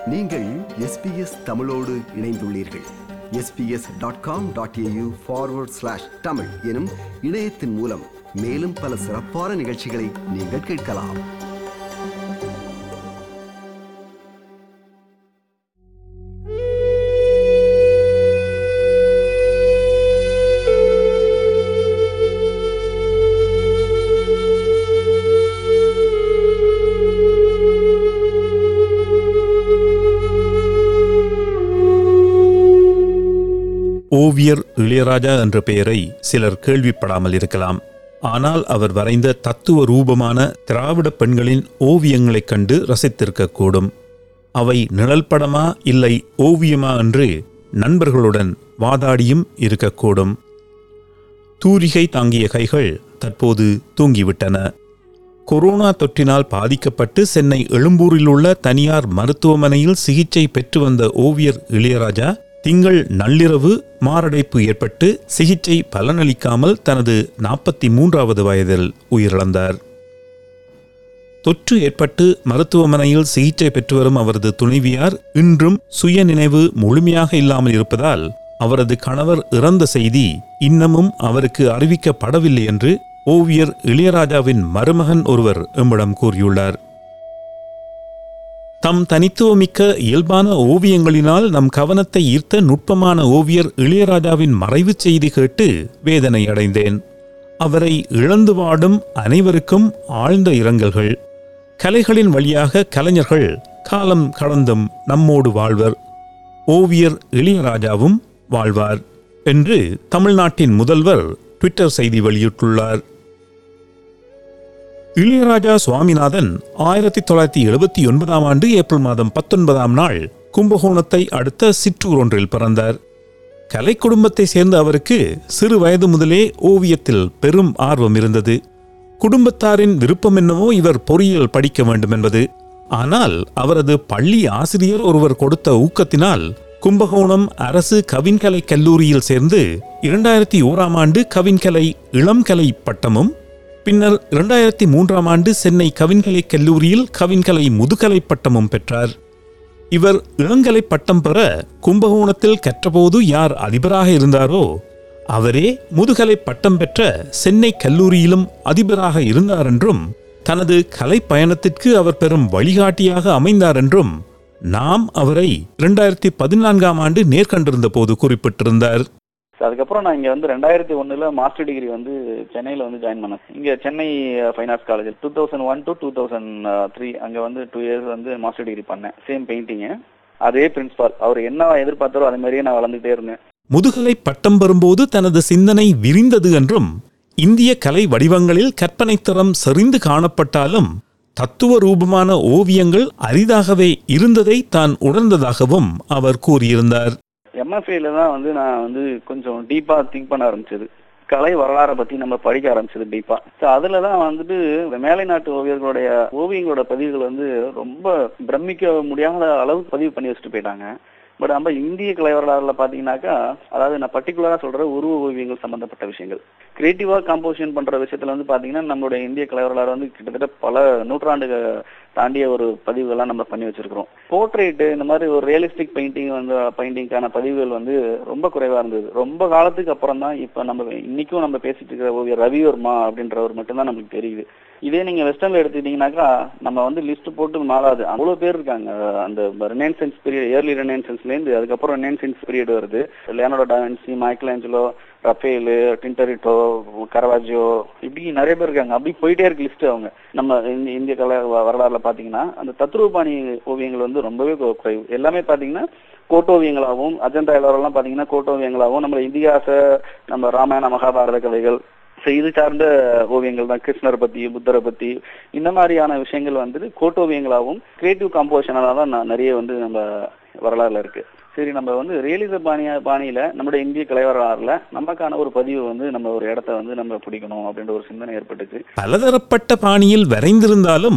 நீங்கள் எஸ்பிஎஸ் தமிழோடு இணைந்துள்ளீர்கள் SBS dot com dot AU forward slash Tamil எனும் இணையத்தின் மூலம் மேலும் பல சிறப்பான நிகழ்ச்சிகளை நீங்கள் கேட்கலாம் ஓவியர் இளையராஜா என்ற பெயரை சிலர் கேள்விப்படாமல் இருக்கலாம் ஆனால் அவர் வரைந்த தத்துவ ரூபமான திராவிட பெண்களின் ஓவியங்களைக் கண்டு ரசித்திருக்கக்கூடும் அவை நிழல் படமா இல்லை ஓவியமா என்று நண்பர்களுடன் வாதாடியும் இருக்கக்கூடும் தூரிகை தாங்கிய கைகள் தற்போது தூங்கிவிட்டன கொரோனா தொற்றினால் பாதிக்கப்பட்டு சென்னை எழும்பூரில் உள்ள தனியார் மருத்துவமனையில் சிகிச்சை பெற்று வந்த ஓவியர் இளையராஜா திங்கள் நள்ளிரவு மாரடைப்பு ஏற்பட்டு சிகிச்சை பலனளிக்காமல் தனது நாற்பத்தி மூன்றாவது வயதில் உயிரிழந்தார் தொற்று ஏற்பட்டு மருத்துவமனையில் சிகிச்சை பெற்று வரும் அவரது துணைவியார் இன்றும் சுயநினைவு முழுமையாக இல்லாமல் இருப்பதால் அவரது கணவர் இறந்த செய்தி இன்னமும் அவருக்கு அறிவிக்கப்படவில்லை என்று ஓவியர் இளையராஜாவின் மருமகன் ஒருவர் எம்மிடம் கூறியுள்ளார் தம் தனித்துவமிக்க இயல்பான ஓவியங்களினால் நம் கவனத்தை ஈர்த்த நுட்பமான ஓவியர் இளையராஜாவின் மறைவுச் செய்தி கேட்டு வேதனை அடைந்தேன் அவரை இழந்து வாடும் அனைவருக்கும் ஆழ்ந்த இரங்கல்கள் கலைகளின் வழியாக கலைஞர்கள் காலம் கடந்தும் நம்மோடு வாழ்வர் ஓவியர் இளையராஜாவும் வாழ்வார் என்று தமிழ்நாட்டின் முதல்வர் ட்விட்டர் செய்தி வெளியிட்டுள்ளார் இளையராஜா சுவாமிநாதன் ஆயிரத்தி தொள்ளாயிரத்தி எழுபத்தி ஒன்பதாம் ஆண்டு ஏப்ரல் மாதம் பத்தொன்பதாம் நாள் கும்பகோணத்தை அடுத்த சிற்றூர் ஒன்றில் பிறந்தார் கலை குடும்பத்தை சேர்ந்த அவருக்கு சிறு வயது முதலே ஓவியத்தில் பெரும் ஆர்வம் இருந்தது குடும்பத்தாரின் விருப்பம் என்னவோ இவர் பொறியியல் படிக்க வேண்டும் என்பது ஆனால் அவரது பள்ளி ஆசிரியர் ஒருவர் கொடுத்த ஊக்கத்தினால் கும்பகோணம் அரசு கவின்கலை கல்லூரியில் சேர்ந்து இரண்டாயிரத்தி ஓராம் ஆண்டு கவின்கலை இளம்கலை பட்டமும் பின்னர் இரண்டாயிரத்தி மூன்றாம் ஆண்டு சென்னை கவின்கலை கல்லூரியில் கவின்கலை முதுகலை பட்டமும் பெற்றார் இவர் இளங்கலை பட்டம் பெற கும்பகோணத்தில் கற்றபோது யார் அதிபராக இருந்தாரோ அவரே முதுகலை பட்டம் பெற்ற சென்னை கல்லூரியிலும் அதிபராக இருந்தார் என்றும் தனது கலை பயணத்திற்கு அவர் பெரும் வழிகாட்டியாக அமைந்தார் என்றும் நாம் அவரை இரண்டாயிரத்தி பதினான்காம் ஆண்டு நேர்கண்டிருந்த போது குறிப்பிட்டிருந்தார் So, அதுக்கப்புறம் நான் இங்க வந்து ரெண்டாயிரத்தி ஒண்ணுல மாஸ்டர் டிகிரி வந்து சென்னையில வந்து ஜாயின் பண்ணேன் இங்க Chennai fine arts college two thousand one to two thousand three அங்க வந்து டூ இயர்ஸ் வந்து மாஸ்டர் டிகிரி பண்ணேன் சேம் பெயிண்டிங் அதே பிரின்சிபால் அவர் என்ன எதிர்பார்த்தாரோ அதே மாதிரியே நான் வளர்ந்துட்டே இருந்தேன் முதுகலை பட்டம் பெறும்போது தனது சிந்தனை விரிந்தது என்றும் இந்திய கலை வடிவங்களில் கற்பனைத் திறம் செறிந்து காணப்பட்டாலும் தத்துவ ரூபமான ஓவியங்கள் அரிதாகவே இருந்ததை தான் உணர்ந்ததாகவும் அவர் கூறியிருந்தார் எம்எஃப்ஏல தான் வந்து நான் வந்து கொஞ்சம் டீப்பா திங்க் பண்ண ஆரம்பிச்சது கலை வரலாறை பத்தி நம்ம படிக்க ஆரம்பிச்சது டீப்பா ஸோ அதுல தான் வந்துட்டு இந்த மேலை நாட்டு ஓவியர்களுடைய ஓவியங்களோட பதிவுகள் வந்து ரொம்ப பிரமிக்க முடியாத அளவுக்கு பதிவு பண்ணி வச்சுட்டு போயிட்டாங்க பட் நம்ம இந்திய கலை வரலாறுல பாத்தீங்கன்னாக்கா அதாவது நான் பர்டிகுலரா சொல்ற உருவ ஓவியங்கள் சம்பந்தப்பட்ட விஷயங்கள் கிரியேட்டிவா காம்போசிஷன் பண்ற விஷயத்துல வந்து பாத்தீங்கன்னா நம்மளுடைய இந்திய கலை வரலாறு வந்து கிட்டத்தட்ட பல நூற்றாண்டுகள் தாண்டிய ஒரு பதிவுகள்லாம் நம்ம பண்ணி வச்சிருக்கிறோம் போர்ட்ரேட் இந்த மாதிரி ஒரு ரியலிஸ்டிக் பெயிண்டிங் வந்து பெயிண்டிங்கான பதிவுகள் வந்து ரொம்ப குறைவா இருந்தது ரொம்ப காலத்துக்கு அப்புறம் தான் இப்ப நம்ம இன்னைக்கும் நம்ம பேசிட்டு இருக்கிற ஓவியர் ரவிவர்மா அப்படின்றவர் மட்டும்தான் நம்மளுக்கு தெரியுது இதே நீங்க வெஸ்டர்ன்ல எடுத்துக்கிட்டீங்கன்னாக்கா நம்ம வந்து லிஸ்ட் போட்டு மாறாது அவ்வளவு பேர் இருக்காங்க அந்த ரெனேன்சன்ஸ் பீரியட் ஏர்லி ரெனேன்சன்ஸ்ல இருந்து அதுக்கப்புறம் ரெனேன்சன்ஸ் பீரியட் வருது Leonardo da Vinci Michelangelo Raphael Tintoretto Caravaggio இப்படி நிறைய பேர் இருக்காங்க அப்படி போயிட்டே இருக்கு லிஸ்ட் அவங்க நம்ம இந்த இந்திய கலை வ- வரலாறுல பாத்தீங்கன்னா அந்த தத்ரூபாணி ஓவியங்கள் வந்து ரொம்பவே கு- குறைவு எல்லாமே பாத்தீங்கன்னா கோட்டோவியங்களாகவும் அஜந்தா எல்லாம் பாத்தீங்கன்னா கோட்டோவியங்களாகவும் நம்ம இதிகாச நம்ம ராமாயண மகாபாரத கதைகள் So இது சார்ந்த ஓவியங்கள் தான் கிருஷ்ணரை பத்தி புத்தரை பத்தி இந்த மாதிரியான விஷயங்கள் வந்துட்டு கோட்டோவியங்களாகவும் கிரியேட்டிவ் காம்போசிஷனால தான் ந- நிறைய வந்து நம்ம வரலாறுல இருக்கு சரி நம்ம வந்து ரியலிச பாணியா பாணியில நம்முடைய இந்திய கலை வரலாறுல நமக்கான ஒரு பதிவு வந்து நம்ம ஒரு இடத்த வந்து நம்ம பிடிக்கணும் அப்படின்ற ஒரு சிந்தனை ஏற்பட்டுச்சு பலதரப்பட்ட பாணியில் வரைந்திருந்தாலும்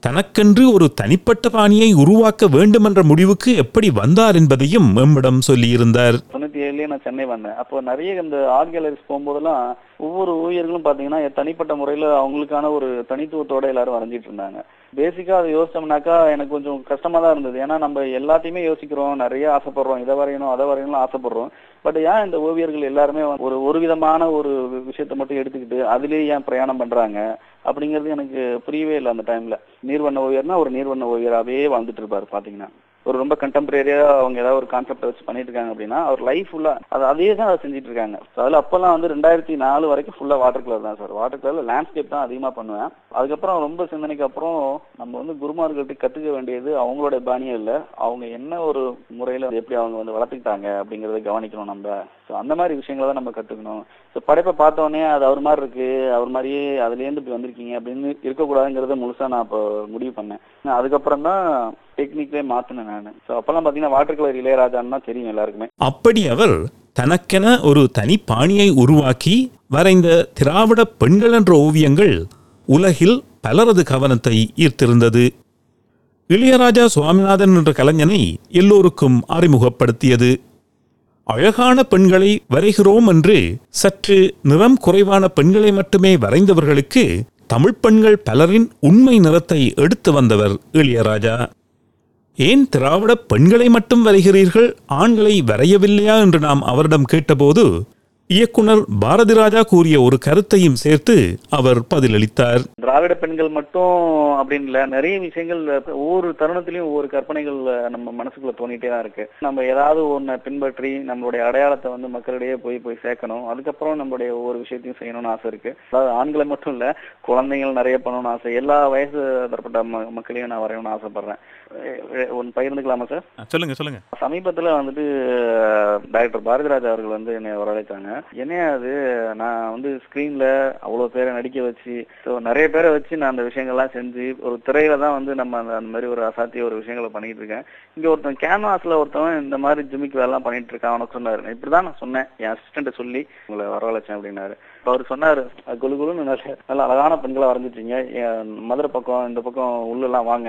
தனக்கென்று ஒரு தனிப்பட்ட பாணியை உருவாக்க வேண்டும் என்ற முடிவுக்கு எப்படி வந்தார் என்பதையும் எம்மிடம் சொல்லியிருந்தார் தொண்ணூத்தி ஏழுலயே நான் சென்னை வந்தேன் அப்போ நிறைய இந்த ஆர்ட் கேலரிஸ் போகும்போதெல்லாம் ஒவ்வொரு ஊழியர்களும் பாத்தீங்கன்னா தனிப்பட்ட முறையில அவங்களுக்கான ஒரு தனித்துவத்தோட எல்லாரும் வரைஞ்சிட்டு இருந்தாங்க பேசிக்கா அதை யோசிச்சோம்னாக்கா எனக்கு கொஞ்சம் கஷ்டமா தான் இருந்தது ஏன்னா நம்ம எல்லாத்தையுமே யோசிக்கிறோம் நிறைய ஆசைப்படுறோம் இதை வரையணும் அதை வரையணும் ஆசைப்படுறோம் பட் ஏன் இந்த ஓவியர்கள் எல்லாருமே ஒரு ஒரு விதமான ஒரு விஷயத்தை மட்டும் எடுத்துக்கிட்டு அதுலயே ஏன் பிரயாணம் பண்றாங்க அப்படிங்கிறது எனக்கு புரியவே இல்லை அந்த டைம்ல நீர்வண்ண ஓவியர்னா ஒரு நீர்வண்ண ஓவியராகவே வாழ்ந்துட்டு இருப்பாரு பாத்தீங்கன்னா ஒரு ரொம்ப கண்டெம்பரரியா அவங்க ஏதாவது ஒரு கான்செப்ட் வச்சு பண்ணிட்டு இருக்காங்க அப்படின்னா அவர் லைஃப் ஃபுல்லா அது அதே தான் அதை செஞ்சுட்டு இருக்காங்க So அதுல அப்பெல்லாம் வந்து ரெண்டாயிரத்தி நாலு வரைக்கும் ஃபுல்லா வாட்டர் கலர் தான் சார் வாட்டர் கலர்ல லேண்ட்ஸ்கேப் தான் அதிகமா பண்ணுவேன் அதுக்கப்புறம் ரொம்ப சிந்தனைக்கு அப்புறம் நம்ம வந்து குருமார்கள்ட்ட கத்துக்க வேண்டியது அவங்களோட பாணியம் இல்ல அவங்க என்ன ஒரு முறையில எப்படி அவங்க வந்து வளர்த்துக்கிட்டாங்க அப்படிங்கறத கவனிக்கணும் நம்ம ஸோ அந்த மாதிரி விஷயங்களை தான் நம்ம கத்துக்கணும் ஸோ படைப்பை பார்த்த உடனே அது அவர் மாதிரி இருக்கு அவர் மாதிரியே அதுலேருந்து இப்படி வந்திருக்கீங்க அப்படின்னு இருக்கக்கூடாதுங்கிறத முழுசா நான் இப்போ முடிவு பண்ணேன் நான் அதுக்கப்புறம் தான் டெக்னிக்கே மாத்தினேன் நான் ஸோ அப்பெல்லாம் பார்த்தீங்கன்னா வாட்டர் கலர் இளையராஜான்னு தான் தெரியும் எல்லாருக்குமே அப்படி அவர் தனக்கென ஒரு தனி பாணியை உருவாக்கி வரைந்த திராவிட பெண்கள் என்ற ஓவியங்கள் உலகில் பலரது கவனத்தை ஈர்த்திருந்தது இளையராஜா சுவாமிநாதன் என்ற கலைஞனை எல்லோருக்கும் அறிமுகப்படுத்தியது அழகான பெண்களை வரைகிறோம் என்று சற்று நிறம் குறைவான பெண்களை மட்டுமே வரைந்தவர்களுக்கு தமிழ் பெண்கள் பலரின் உண்மை நிறத்தை எடுத்து வந்தவர் இளையராஜா ஏன் திராவிட பெண்களை மட்டும் வரைகிறீர்கள் ஆண்களை வரையவில்லையா என்று நாம் அவரிடம் கேட்டபோது இயக்குனர் பாரதி ராஜா கூறிய ஒரு கருத்தையும் சேர்த்து அவர் பதிலளித்தார் திராவிட பெண்கள் மட்டும் அப்படின்னு இல்ல நிறைய விஷயங்கள் ஒவ்வொரு தருணத்திலயும் ஒவ்வொரு கற்பனைகள் நம்ம மனசுக்குள்ள தோணிட்டே தான் இருக்கு நம்ம ஏதாவது ஒன்றை பின்பற்றி நம்மளுடைய அடையாளத்தை வந்து மக்களிடையே போய் போய் சேர்க்கணும் அதுக்கப்புறம் நம்மளுடைய ஒவ்வொரு விஷயத்தையும் செய்யணும்னு ஆசை இருக்கு அதாவது ஆண்களை மட்டும் இல்ல குழந்தைகள் நிறைய பண்ணணும்னு ஆசை எல்லா வயசு தரப்பட்ட ம- மக்களையும் நான் வரையணும்னு ஆசைப்படுறேன் ஒன்று பகிர்ந்துக்கலாமா சார் சொல்லுங்க சொல்லுங்க சமீபத்துல வந்துட்டு டாக்டர் பாரதிராஜா அவர்கள் வந்து என்னை வரவழைத்தாங்க என்ன அது நான் வந்து ஸ்கிரீன்ல அவ்வளவு பேரை நடிக்க வச்சு ஸோ நிறைய பேரை வச்சு நான் அந்த விஷயங்கள்லாம் செஞ்சு ஒரு திரையில தான் வந்து நம்ம அந்த அந்த மாதிரி ஒரு அசாத்திய ஒரு விஷயங்களை பண்ணிட்டு இருக்கேன் இங்க ஒருத்தன் கேன்வாஸ்ல ஒருத்தவன் இந்த மாதிரி ஜிமிக் வேலைலாம் பண்ணிட்டு இருக்கான் அவனுக்கு சொன்னாரு இப்படிதான் நான் சொன்னேன் என் அசிஸ்டன்ட்ட சொல்லி உங்களை வரவழைச்சேன் அப்படின்னாரு அப்ப அவர் சொன்னாரு "அது குலு குலுன்னு நல்ல நல்ல அழகான பெண்களை வரைஞ்சிட்டீங்க என் மதுரை பக்கம் இந்த பக்கம் உள்ளெல்லாம் வாங்க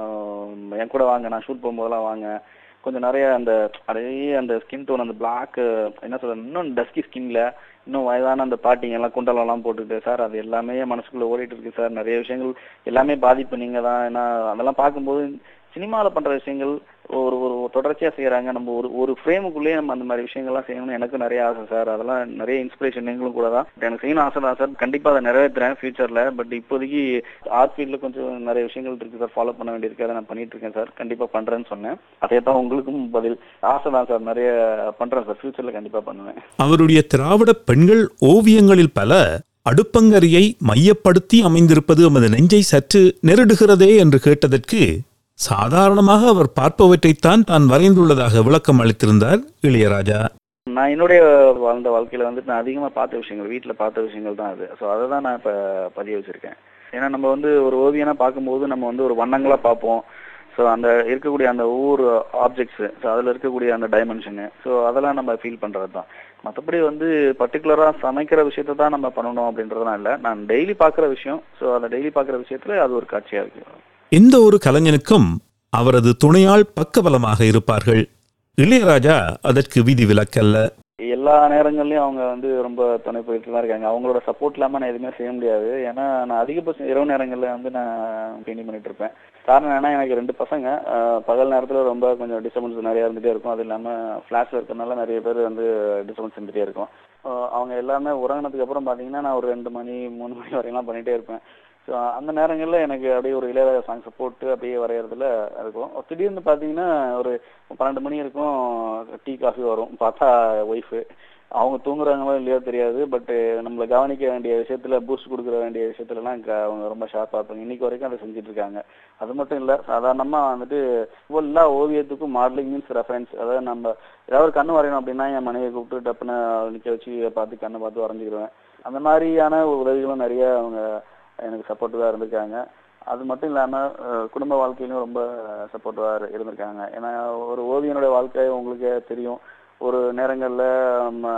அஹ் என் கூட வாங்க நான் ஷூட் போகும்போதெல்லாம் வாங்க கொஞ்சம் நிறைய அந்த அப்படியே அந்த ஸ்கின் டோன் அந்த பிளாக் என்ன சொல்றது இன்னும் டஸ்கி ஸ்கின்ல இன்னும் வயதான அந்த பாட்டிங்க எல்லாம் குண்டலம் எல்லாம் போட்டுட்டு சார் அது எல்லாமே என் மனசுக்குள்ள ஓடிட்டு இருக்கு சார் நிறைய விஷயங்கள் எல்லாமே பாதிப்பு நீங்க தான் ஏன்னா அதெல்லாம் பார்க்கும்போது சினிமாவில் பண்ற விஷயங்கள் ஒரு ஒரு தொடர்ச்சியா செய்யறாங்க நம்ம ஒரு ஒரு ஃப்ரேமுக்குள்ளேயே நம்ம அந்த மாதிரி விஷயங்கள்லாம் செய்யணும்னு எனக்கு நிறைய ஆசை சார் அதெல்லாம் நிறைய இன்ஸ்பிரேஷன் நீங்களும் கூட தான் எனக்கு செய்யணும் ஆசை தான் சார் கண்டிப்பா அதை நிறைவேற்றுறேன் ஃபியூச்சர்ல பட் இப்போதைக்கு ஆர்ட் ஃபீல்ட்ல கொஞ்சம் நிறைய விஷயங்கள் இருக்கு சார் ஃபாலோ பண்ண வேண்டியிருக்கு அதை நான் பண்ணிட்டு இருக்கேன் சார் கண்டிப்பா பண்றேன்னு சொன்னேன் அதே தான் உங்களுக்கும் பதில் ஆசை தான் சார் நிறைய பண்றேன் சார் ஃபியூச்சர்ல கண்டிப்பா பண்ணுவேன் அவருடைய திராவிட பெண்கள் ஓவியங்களில் பல அடுப்பங்கரியை மையப்படுத்தி அமைந்திருப்பது எமது நெஞ்சை சற்று நெருடுகிறதே என்று கேட்டதற்கு சாதாரணமாக அவர் பார்ப்பவற்றைத்தான் தான் வரைந்துள்ளதாக விளக்கம் அளித்திருந்தார் இளையராஜா நான் என்னுடைய வாழ்ந்த வாழ்க்கையில வந்துட்டு நான் அதிகமா பார்த்த விஷயங்கள் வீட்ல பார்த்த விஷயங்கள் தான் அது ஸோ அதை தான் நான் இப்ப பதிய வச்சிருக்கேன் ஏன்னா நம்ம வந்து ஒரு ஓவியனா பார்க்கும்போது நம்ம வந்து ஒரு வண்ணங்களா பார்ப்போம் ஸோ அந்த இருக்கக்கூடிய அந்த ஒவ்வொரு ஆப்ஜெக்ட்ஸ் ஸோ அதில் இருக்கக்கூடிய அந்த டைமென்ஷனு ஸோ அதெல்லாம் நம்ம ஃபீல் பண்ணுறது தான் மற்றபடி வந்து பர்டிகுலராக சமைக்கிற விஷயத்த தான் நம்ம பண்ணணும் அப்படின்றதுலாம் இல்லை நான் டெய்லி பார்க்குற விஷயம் ஸோ அந்த டெய்லி பார்க்குற விஷயத்துல அது ஒரு காட்சியாக இருக்கு எந்த ஒரு கலைஞனுக்கும் அவரது துணையால் பக்கபலமாக இருப்பார்கள் இளையராஜா அதற்கு விதி விலக்கல்ல எல்லா நேரங்கள்லயும் அவங்க வந்து ரொம்ப துணை போயிட்டு தான் இருக்காங்க அவங்களோட சப்போர்ட் இல்லாம நான் எதுவுமே செய்ய முடியாது ஏன்னா நான் அதிகபட்சம் இரவு நேரங்கள்ல வந்து நான் பெயிண்டிங் பண்ணிட்டு இருப்பேன் காரணம் என்னன்னா எனக்கு ரெண்டு பசங்க அஹ், பகல் நேரத்துல ரொம்ப கொஞ்சம் டிஸ்டர்பன்ஸ் நிறைய இருந்துட்டே இருக்கும் அது இல்லாம ஃபிளாஷ்ல இருக்கறனால நிறைய பேர் வந்து டிஸ்டர்பன்ஸ் இருந்துட்டே இருக்கும் அஹ், அவங்க எல்லாமே உறங்கினதுக்கு அப்புறம் பாத்தீங்கன்னா நான் ஒரு ரெண்டு மணி மூணு மணி வரையெல்லாம் பண்ணிட்டே இருப்பேன் ஸோ அந்த நேரங்கள்ல எனக்கு அப்படியே ஒரு இளையராஜா சாங்ஸை போட்டு அப்படியே வரைகிறதுல இருக்கும் திடீர்னு பார்த்தீங்கன்னா ஒரு பன்னெண்டு மணி இருக்கும் டீ காஃபி வரும் பார்த்தா ஒய்ஃபு அவங்க தூங்குறாங்களோ இல்லையோ தெரியாது பட் நம்மளை கவனிக்க வேண்டிய விஷயத்துல பூஸ்ட் கொடுக்குற வேண்டிய விஷயத்துலலாம் க- அவங்க ரொம்ப ஷார்ப்பாக இருப்பாங்க இன்னைக்கு வரைக்கும் அதை செஞ்சுட்டு இருக்காங்க அது மட்டும் இல்லை சாதாரணமா வந்துட்டு எல்லா ஓவியத்துக்கும் மாடலிங் மீன்ஸ் ரெஃபரன்ஸ் அதாவது நம்ம ஏதாவது ஒரு கண்ணு வரையணும் அப்படின்னா என் மனைவியை கூப்பிட்டு டப்புன்னு நிற்க வச்சு பார்த்து கண்ணை பார்த்து வரைஞ்சிக்கிடுவேன் அந்த மாதிரியான உதவிகளும் நிறைய அவங்க எனக்கு சப்போர்ட்டிவாக இருந்திருக்காங்க அது மட்டும் இல்லாம அஹ், குடும்ப வாழ்க்கையிலும் ரொம்ப சப்போர்ட்டிவாக இருந்திருக்காங்க ஏன்னா ஒரு ஓவியனுடைய வாழ்க்கை உங்களுக்கே தெரியும் ஒரு நேரங்கள்ல ம,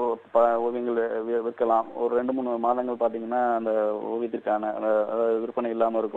ப- ஓவியங்கள் வி- விற்கலாம் ஒரு ரெண்டு மூணு மாதங்கள் பாத்தீங்கன்னா அந்த ஓவியத்திற்கான அஹ், அதாவது விற்பனை இல்லாம இருக்கும்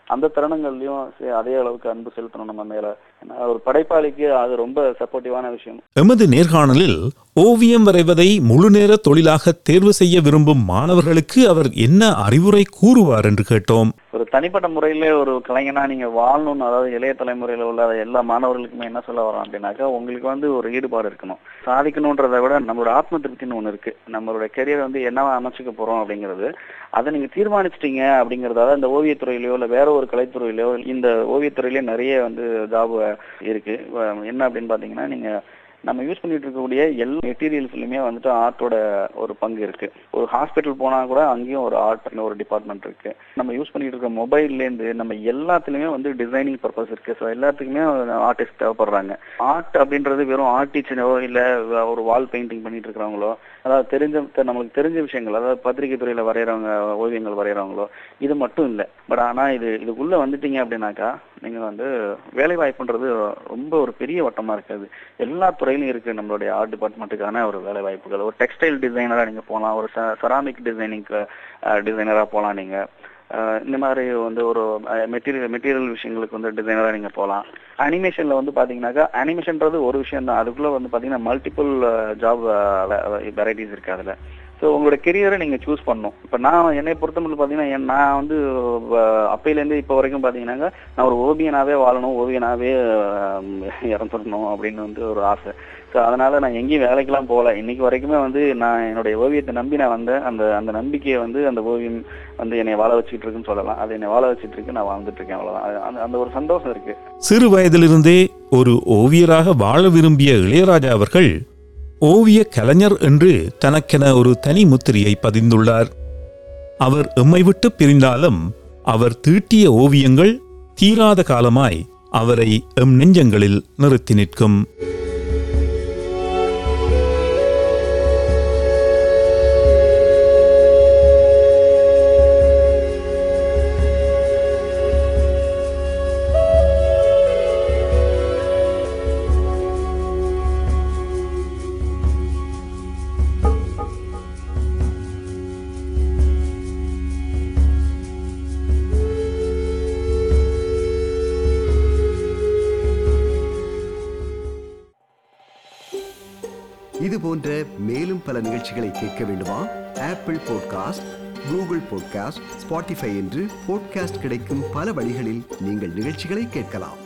அந்த தருணங்கள்லயும் சரி, அதே அளவுக்கு அன்பு செலுத்தணும் நம்ம மேல ஏன்னா ஒரு படைப்பாளிக்கு அது ரொம்ப சப்போர்ட்டிவான விஷயம் எமது நேர்காணலில் ஓவியம் வரைவதை முழுநேர தொழிலாக தேர்வு செய்ய விரும்பும் மாணவர்களுக்கு அவர் என்ன அறிவுரை கூறுவார் என்று கேட்டோம் ஒரு தனிப்பட்ட முறையில ஒரு கலைஞனா நீங்க வாழணும்னு அதாவது இளைய தலைமுறையில உள்ள எல்லா மாணவர்களுக்குமே என்ன சொல்ல வரோம் அப்படின்னாக்கா உங்களுக்கு வந்து ஒரு ஈடுபாடு இருக்கணும் சாதிக்கணுன்றதை விட நம்மளோட ஆத்ம திருப்தின்னு ஒண்ணு இருக்கு நம்மளோட கெரியர் வந்து என்னவா அமைச்சுக்க போறோம் அப்படிங்கிறது அதை நீங்க தீர்மானிச்சிட்டீங்க அப்படிங்கறதால இந்த ஓவியத்துறையிலயோ இல்ல வேற ஒரு கலைத்துறையிலயோ இந்த ஓவியத்துறையிலயே நிறைய வந்து ஜாப் இருக்கு அஹ் என்ன அப்படின்னு பாத்தீங்கன்னா நீங்க நம்ம யூஸ் பண்ணிட்டு இருக்கக்கூடிய எல்லா மெட்டீரியல்ஸ்லயுமே வந்துட்டு ஆர்ட்டோட ஒரு பங்கு இருக்கு ஒரு ஹாஸ்பிட்டல் போனா கூட அங்கேயும் ஒரு ஆர்ட் ஒரு டிபார்ட்மெண்ட் இருக்கு நம்ம யூஸ் பண்ணிட்டு இருக்க மொபைல்ல இருந்து நம்ம எல்லாத்துலயுமே வந்து டிசைனிங் பர்பஸ் இருக்கு ஸோ எல்லாத்துக்குமே ஆர்டிஸ்ட் தேவைப்படுறாங்க ஆர்ட் அப்படின்றது வெறும் ஆர்ட் டீச்சரோ இல்ல ஒரு வால் பெயிண்டிங் பண்ணிட்டு இருக்கிறவங்களோ அதாவது தெரிஞ்ச தெ- நம்மளுக்கு தெரிஞ்ச விஷயங்கள் அதாவது பத்திரிகை துறையில வரைகிறவங்க ஓவியங்கள் வரைகிறவங்களோ இது மட்டும் இல்லை பட் ஆனா இது இதுக்குள்ள வந்துட்டீங்க அப்படின்னாக்கா நீங்க வந்து வேலை வாய்ப்புன்றது ரொம்ப ஒரு பெரிய வட்டமா இருக்காது எல்லா துறையிலும் இருக்கு நம்மளுடைய ஆர்ட் டிபார்ட்மெண்ட்டுக்கான ஒரு வேலை வாய்ப்புகள் ஒரு டெக்ஸ்டைல் டிசைனரா நீங்க போகலாம் ஒரு செராமிக் டிசைனிங் டிசைனரா போகலாம் நீங்க அஹ் இந்த மாதிரி வந்து ஒரு மெட்டீரியல் மெட்டீரியல் விஷயங்களுக்கு வந்து டிசைனரா நீங்க போகலாம் அனிமேஷன்ல வந்து பாத்தீங்கன்னாக்கா அனிமேஷன்ன்றது ஒரு விஷயம் தான் அதுக்குள்ள வந்து பாத்தீங்கன்னா மல்டிபிள் ஜாப் வெரைட்டிஸ் இருக்கு அதுல ஸோ உங்களோட கெரியரை நீங்க சூஸ் பண்ணணும் இப்போ நான் என்னை பொறுத்தமட்டில் பார்த்தீங்கன்னா என் நான் வந்து அஹ், அப்பையிலேருந்து இப்போ வரைக்கும் பார்த்தீங்கன்னாக்கா நான் ஒரு ஓவியனாவே வாழணும் ஓவியனாவே அஹ், இறந்துடணும் அப்படின்னு வந்து ஒரு ஆசை ஸோ அதனால நான் எங்கேயும் வேலைக்கெல்லாம் போகல இன்னைக்கு வரைக்குமே வந்து நான் என்னுடைய ஓவியத்தை நம்பி நான் வந்தேன் அந்த அந்த நம்பிக்கையை வந்து அந்த ஓவியம் வந்து என்னை வாழ வச்சுட்டு இருக்குன்னு சொல்லலாம் அது என்னை வாழ வச்சுட்டு இருக்கு நான் வாழ்ந்துட்டு இருக்கேன் அவ்வளோதான் அது- அந்த அந்த ஒரு சந்தோஷம் இருக்கு சிறு வயதிலிருந்தே ஒரு ஓவியராக வாழ விரும்பிய இளையராஜா அவர்கள் ஓவிய கலைஞர் என்று தனக்கென ஒரு தனி முத்திரையை பதிந்துள்ளார் அவர் எம்மை விட்டு பிரிந்தாலும் அவர் தீட்டிய ஓவியங்கள் தீராத காலமாய் அவரை எம் நெஞ்சங்களில் நிறுத்தி நிற்கும் இது போன்ற மேலும் பல நிகழ்ச்சிகளை கேட்க வேண்டுமா Apple podcast Google podcast Spotify என்று பாட்காஸ்ட் கிடைக்கும் பல வழிகளில் நீங்கள் நிகழ்ச்சிகளை கேட்கலாம்